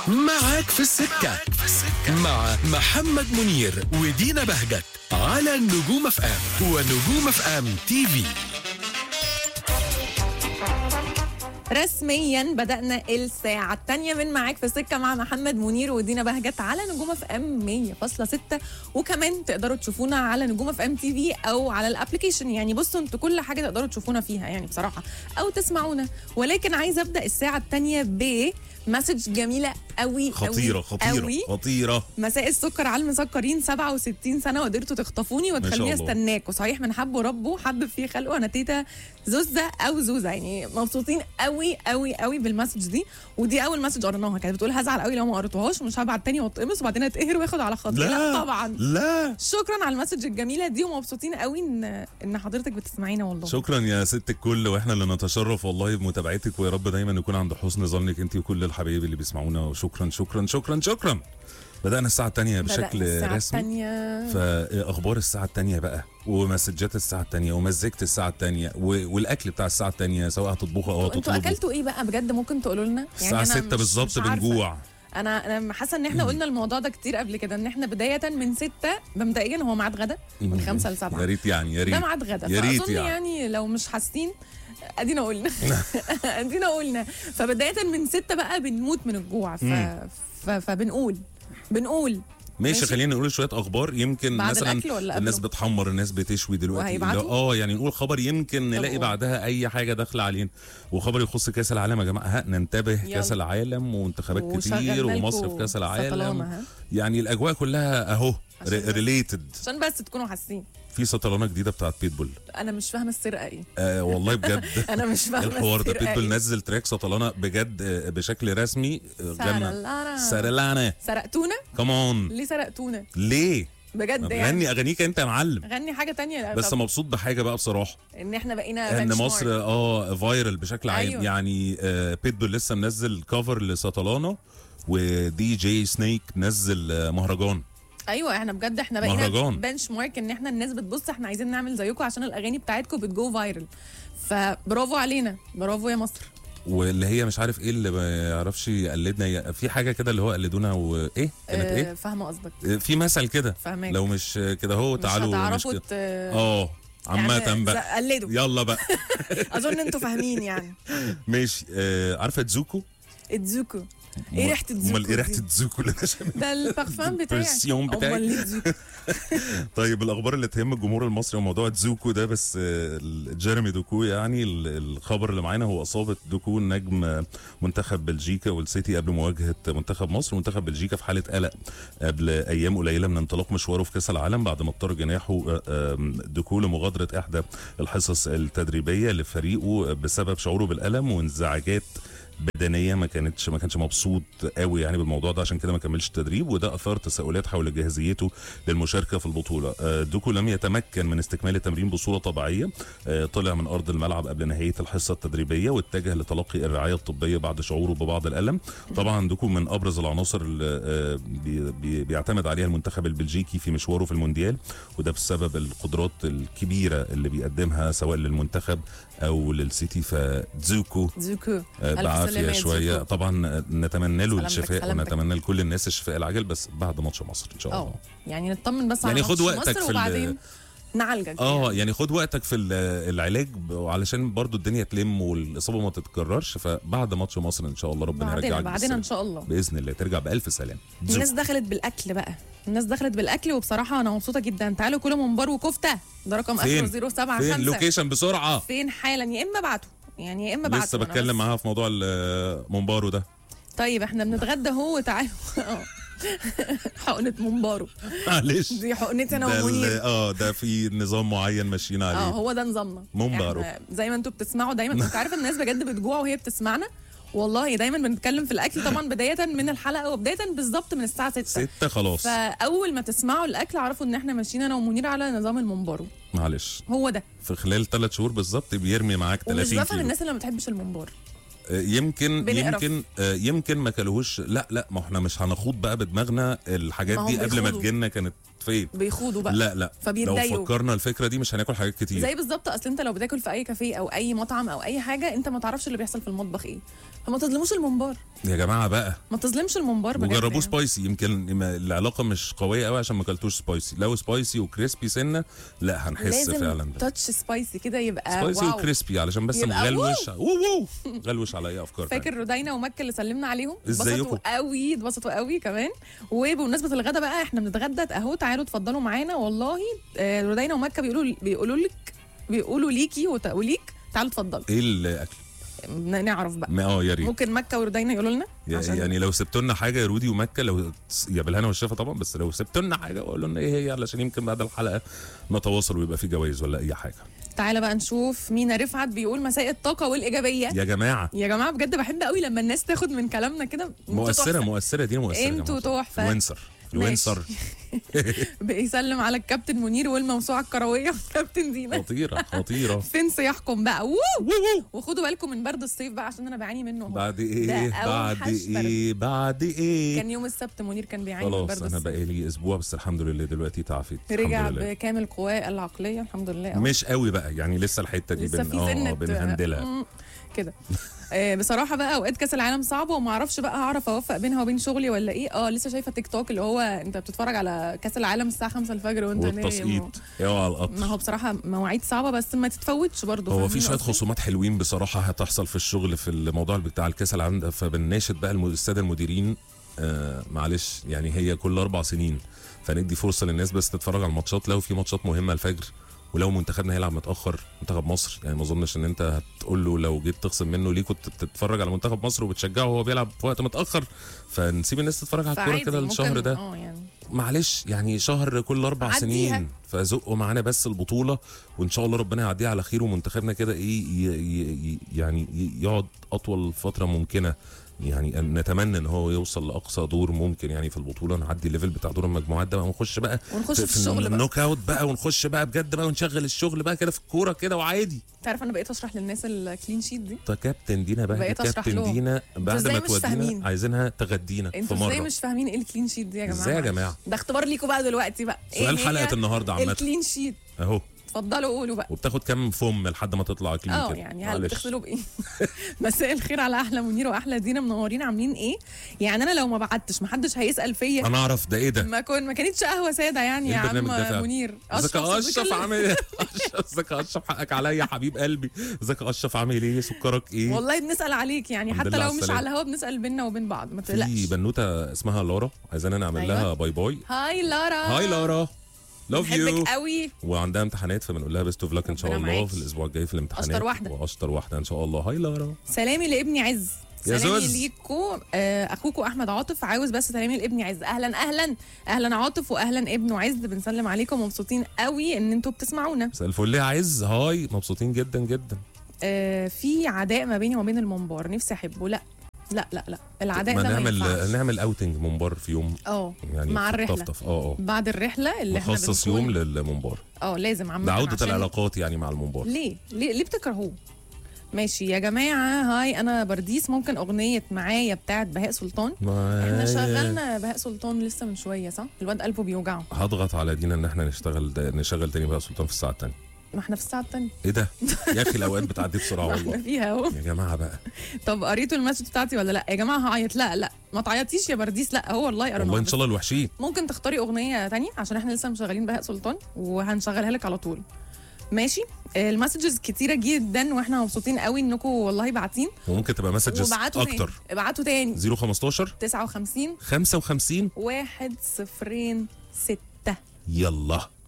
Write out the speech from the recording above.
معاك في السكة مع محمد منير ودينا بهجت على النجوم اف ام ونجوم اف ام تي في رسميا بدأنا الساعة الثانية من معاك في السكة مع محمد منير ودينا بهجت على نجوم اف ام 100.6 وكمان تقدروا تشوفونا على نجوم اف ام تي في او على الابلكيشن يعني بصوا انتوا كل حاجة تقدروا تشوفونا فيها يعني بصراحة او تسمعونا ولكن عايزة ابدأ الساعة الثانية بمسج جميلة قوي خطيرة قوي خطيرة قوي خطيرة مساء السكر على المسكرين 67 سنه وقدرتوا تخطفوني وتخليني الله. استناكوا صحيح من حبه ربه حبب فيه خلقه انا تيتا زوزة او زوزة يعني مبسوطين قوي قوي قوي بالمسج دي ودي اول مسج قريناها كانت بتقول هزعل قوي لو ما قريتوهاش ومش هبعت تاني واتقمص وبعدين اتقهر واخد على خاطري لا, طبعا لا شكرا على المسج الجميله دي ومبسوطين قوي ان ان حضرتك بتسمعينا والله شكرا يا ست الكل واحنا اللي نتشرف والله بمتابعتك ويا رب دايما نكون عند حسن ظنك انت وكل الحبايب اللي بيسمعونا وشكرا شكرا شكرا شكرا بدأنا الساعة الثانية بدأنا بشكل الساعة رسمي التانية. فاخبار الساعه الثانيه بقى ومسجات الساعه الثانيه ومزجة الساعه الثانيه والاكل بتاع الساعه الثانيه سواء هتطبخه او انتوا هتطلبه اكلتوا ايه بقى بجد ممكن تقولوا لنا الساعه أنا 6 مش- بالظبط مش عارفة. بنجوع انا انا حاسه ان احنا قلنا الموضوع ده كتير قبل كده ان احنا بدايه من ستة مبدئيا هو ميعاد غدا من خمسة يا لسبعة ريت يعني يا ده ريت ميعاد غدا يا ريت فاظن يعني. يعني لو مش حاسين ادينا قلنا ادينا قلنا فبدايه من ستة بقى بنموت من الجوع ف... ف... فبنقول بنقول ماشي, ماشي. خلينا نقول شويه اخبار يمكن بعد مثلا الأكل ولا قبله؟ الناس بتحمر الناس بتشوي دلوقتي وهيبعتوا؟ لا، اه يعني نقول خبر يمكن نلاقي قول. بعدها اي حاجه داخله علينا وخبر يخص كاس العالم يا جماعه ها ننتبه يلا. كاس العالم وانتخابات كتير وشغلنا ومصر لكم في كاس سطلانة، العالم ها؟ يعني الاجواء كلها اهو عشان بس. ريليتد عشان بس تكونوا حاسين في سطلانه جديده بتاعت بيتبول انا مش فاهمه السرقه ايه آه والله بجد انا مش فاهمه الحوار ده السرقة بيتبول إيه. نزل تراك سطلانه بجد آه، بشكل رسمي آه، غنى سرلانا. سرلانا سرقتونا كمان ليه سرقتونا ليه؟ بجد يعني غني اغانيك انت يا معلم غني حاجه تانية بس طب مبسوط بحاجه بقى بصراحه ان احنا بقينا ان benchmark. مصر اه فايرال بشكل عام أيوة. يعني آه بيتبول لسه منزل كفر لسطلانه ودي جي سنيك نزل آه مهرجان ايوه احنا بجد احنا بقينا مهرجان. بنش مارك ان احنا الناس بتبص احنا عايزين نعمل زيكم عشان الاغاني بتاعتكم بتجو فايرل فبرافو علينا برافو يا مصر واللي هي مش عارف ايه اللي ما يعرفش يقلدنا ي- في حاجه كده اللي هو قلدونا وايه كانت آه، ايه فاهمه قصدك آه، في مثل كده فاهماك. لو مش كده هو مش تعالوا مش هتعرفوا كده ت- اه عامة يعني بقى قلدوا يلا بقى اظن انتوا فاهمين يعني ماشي آه عارفه تزوكو اتزوكو ايه ريحه امال تزوكو ايه ريحه دي؟ تزوكو اللي انا شاممها؟ ده البارفان بتاعي البرسيون بتاعك. امال ليه تزوكو طيب الاخبار اللي تهم الجمهور المصري وموضوع تزوكو ده بس آه، جيرمي دوكو يعني ال- الخبر اللي معانا هو اصابه دوكو نجم آه، منتخب بلجيكا والسيتي قبل مواجهه منتخب مصر منتخب بلجيكا في حاله قلق قبل ايام قليله من انطلاق مشواره في كاس العالم بعد ما اضطر جناحه آه، آه، دوكو لمغادره احدى الحصص التدريبيه لفريقه بسبب شعوره بالالم وانزعاجات بدنيه ما كانتش ما كانش مبسوط قوي يعني بالموضوع ده عشان كده ما كملش التدريب وده اثار تساؤلات حول جاهزيته للمشاركه في البطوله آه، دوكو لم يتمكن من استكمال التمرين بصوره طبيعيه آه، طلع من ارض الملعب قبل نهايه الحصه التدريبيه واتجه لتلقي الرعايه الطبيه بعد شعوره ببعض الالم طبعا دوكو من ابرز العناصر اللي آه، بي- بي- بيعتمد عليها المنتخب البلجيكي في مشواره في المونديال وده بسبب القدرات الكبيره اللي بيقدمها سواء للمنتخب او للسيتي فدزوكو تزوكو آه، ألف سلامة بعافيه يا شويه زوكو. طبعا نتمنى له سلامتك، الشفاء سلامتك. ونتمنى لكل الناس الشفاء العاجل بس بعد ماتش مصر ان شاء اه الله يعني نطمن بس على يعني خد ماتش وقتك مصر في ال- وبعدين نعالجك اه يعني خد وقتك في ال- العلاج ب- علشان برضو الدنيا تلم والاصابه ما تتكررش فبعد ماتش مصر ان شاء الله ربنا بعدين يرجعك بعدين بالسلامة. ان شاء الله باذن الله ترجع بالف سلام الناس دخلت بالاكل بقى الناس دخلت بالاكل وبصراحه انا مبسوطه جدا تعالوا كلوا ممبار وكفته ده رقم فين اخره 075 فين لوكيشن بسرعه فين حالا يا اما ابعتوا يعني يا اما ابعتوا لسه أنا بتكلم بس- معاها في موضوع الممبارو ده طيب احنا بنتغدى اهو وتعالوا اه حقنه ممبارو معلش دي حقنتي انا ده ال- ومنير اه ده في نظام معين ماشيين اه عليه هو ده نظامنا ممبارو. إحنا زي ما انتوا بتسمعوا دايما انت عارف الناس بجد بتجوع وهي بتسمعنا والله دايما بنتكلم في الاكل طبعا بدايه من الحلقه وبدايه بالظبط من الساعه 6 ستة خلاص فاول ما تسمعوا الاكل اعرفوا ان احنا ماشيين انا ومنير على نظام الممبارو معلش هو ده في خلال ثلاث شهور بالظبط بيرمي معاك ومش 30 بفهم كيلو الناس اللي ما بتحبش الممبار آه، يمكن بنقرف. يمكن آه، يمكن ما كلوهوش لا لا ما احنا مش هنخوض بقى بدماغنا الحاجات ما هم دي قبل ما بيخوضوا. تجينا كانت فين بيخوضوا بقى لا لا لو فبيتضايقوا. فكرنا الفكره دي مش هناكل حاجات كتير زي بالظبط اصل انت لو بتاكل في اي كافيه او اي مطعم او اي حاجه انت ما تعرفش اللي بيحصل في المطبخ ايه فما تظلموش الممبار يا جماعه بقى ما تظلمش الممبار بجد وجربوه يعني. سبايسي يمكن ما- العلاقه مش قويه قوي عشان ما اكلتوش سبايسي لو سبايسي وكريسبي سنه لا هنحس لازم فعلا ده تاتش سبايسي كده يبقى سبايسي واو وكريسبي علشان بس يبقى نغلوش وو وو غلوش على اي افكار فاكر تانية. رودينا ومكه اللي سلمنا عليهم ازيكم؟ اتبسطوا قوي اتبسطوا قوي كمان وبمناسبه الغدا بقى احنا بنتغدى اهو تعالوا اتفضلوا معانا والله آه، رودينا ومكه بيقولوا بيقولوا لك بيقولوا ليكي وت- وليك تعالوا اتفضلوا ايه الاكل ن- نعرف بقى ما- اه يا ريت ممكن مكه ورودينا يقولوا لنا عشان يعني لو سبتوا لنا حاجه يا رودي ومكه لو يا بالهنا والشفا طبعا بس لو سبتوا لنا حاجه قولوا لنا ايه هي علشان يمكن بعد الحلقه نتواصل ويبقى في جوائز ولا اي حاجه تعالى بقى نشوف مينا رفعت بيقول مساء الطاقه والايجابيه يا جماعه يا جماعه بجد بحب قوي لما الناس تاخد من كلامنا كده انتوا مؤثره تحفة. مؤثره دي مؤثره يا انتوا جماعة. تحفة. الوينسر الوينسر بيسلم على الكابتن منير والموسوعه الكرويه كابتن دينا خطيره خطيره فين صياحكم بقى ووو وو وو. وخدوا بالكم من برد الصيف بقى عشان انا بعاني منه اهو بعد ده ايه بعد أوحش برد. ايه بعد ايه كان يوم السبت منير كان بيعاني من خلاص برد انا الصيف بقالي اسبوع بس الحمد لله دلوقتي تعافيت رجع الحمد لله. بكامل قواه العقليه الحمد لله أهو. مش قوي بقى يعني لسه الحته دي لسه بن... في اه سنه آه، بنهندلها مم، كده آه، بصراحه بقى اوقات كاس العالم صعبه وما اعرفش بقى هعرف اوفق بينها وبين شغلي ولا ايه اه لسه شايفه تيك توك اللي هو انت بتتفرج على كاس العالم الساعه 5 الفجر وانت نايم والتسقيط اوعى على ما القطر هو بصراحه مواعيد صعبه بس ما تتفوتش برضه هو في فاهمين شويه قصدي؟ خصومات حلوين بصراحه هتحصل في الشغل في الموضوع بتاع الكاس العالم ده فبنناشد بقى الم- الساده المديرين آه معلش يعني هي كل اربع سنين فندي فرصه للناس بس تتفرج على الماتشات لو في ماتشات مهمه الفجر ولو منتخبنا هيلعب متاخر منتخب مصر يعني ما اظنش ان انت هتقول له لو جيت تخصم منه ليه كنت بتتفرج على منتخب مصر وبتشجعه وهو بيلعب في وقت متاخر فنسيب الناس تتفرج على الكوره فعادي كده ممكن- الشهر ده اه يعني معلش يعني شهر كل اربع عديها. سنين فزقوا معانا بس البطوله وان شاء الله ربنا يعديها على خير ومنتخبنا كده ايه ي- ي- ي- يعني ي- يقعد اطول فتره ممكنه يعني أن نتمنى ان هو يوصل لاقصى دور ممكن يعني في البطوله نعدي الليفل بتاع دور المجموعات ده ونخش بقى ونخش في الشغل بقى. النوك اوت بقى ونخش بقى بجد بقى ونشغل الشغل بقى كده في الكوره كده وعادي تعرف انا بقيت اشرح للناس الكلين شيت دي طب كابتن دينا بقى بقيت أشرح كابتن لهم. دينا بعد إزاي ما مش تودينا فاهمين؟ عايزينها تغدينا في انتوا ازاي مره مش فاهمين ايه الكلين شيت دي يا جماعه ازاي يا معلش. جماعه ده اختبار ليكوا بقى دلوقتي بقى سؤال هي حلقه النهارده عامه الكلين شيت اهو اتفضلوا قولوا بقى وبتاخد كام فم لحد ما تطلع كلين اه كده يعني هل معلش. بتغسلوا بايه مساء الخير على احلى منير واحلى دينا منورين عاملين ايه يعني انا لو ما بعتش محدش هيسال فيا انا اعرف ده ايه ده ما كون ما كانتش قهوه ساده يعني إيه يا البرنامج ده عم فعلا؟ منير ازيك يا صديق اشرف ال- عامل ايه أشرف- ازيك يا اشرف حقك عليا يا حبيب قلبي ازيك يا اشرف عامل ايه سكرك ايه والله بنسال عليك يعني الحمد حتى لله لو على مش السلامة. على الهوا بنسال بينا وبين بعض ما في تقلقش بنوته اسمها لارا عايزانا نعمل أيوة. لها باي باي هاي لارا هاي لارا لاف يو بحبك قوي وعندها امتحانات فبنقول لها بيست اوف لك ان شاء ربنا الله معاكي. في الاسبوع الجاي في الامتحانات أشطر واحدة. واشطر واحده ان شاء الله هاي لارا سلامي لابني عز يا سلامي زوز. ليكو آه، اخوكو احمد عاطف عاوز بس سلامي لابني عز اهلا اهلا اهلا عاطف واهلا ابنه عز بنسلم عليكم ومبسوطين قوي ان انتوا بتسمعونا مساء الفل يا عز هاي مبسوطين جدا جدا آه، في عداء ما بيني وبين المنبار نفسي احبه لا لا لا لا العداء ما ده ما نعمل ينفعش نعمل اوتنج منبار في يوم اه يعني مع في الرحله الطفطف. اه اه بعد الرحله اللي احنا نخصص بنكون- يوم للمنبار اه لازم عامه ده عوده عشان- العلاقات يعني مع المنبار ليه ليه ليه بتكرهوه ماشي يا جماعه هاي انا برديس ممكن اغنيه معايا بتاعت بهاء سلطان احنا معايا. شغلنا بهاء سلطان لسه من شويه صح الواد قلبه بيوجعه هضغط على دينا ان احنا نشتغل ده نشغل تاني بقى سلطان في الساعه الثانيه ما احنا في الساعه الثانيه ايه ده يا اخي الاوقات بتعدي بسرعه ما احنا والله فيها اهو يا جماعه بقى طب قريتوا المسج بتاعتي ولا لا يا جماعه هعيط لا لا ما تعيطيش يا برديس لا هو والله قرينا والله ان شاء الله الوحشين ممكن تختاري اغنيه تانية عشان احنا لسه مشغلين بهاء سلطان وهنشغلها لك على طول ماشي المسجز كتيره جدا واحنا مبسوطين قوي انكم والله باعتين وممكن تبقى مسجز وبعتوا اكتر تاني ابعتوا تاني 015 59 55 واحد صفرين ستة يلا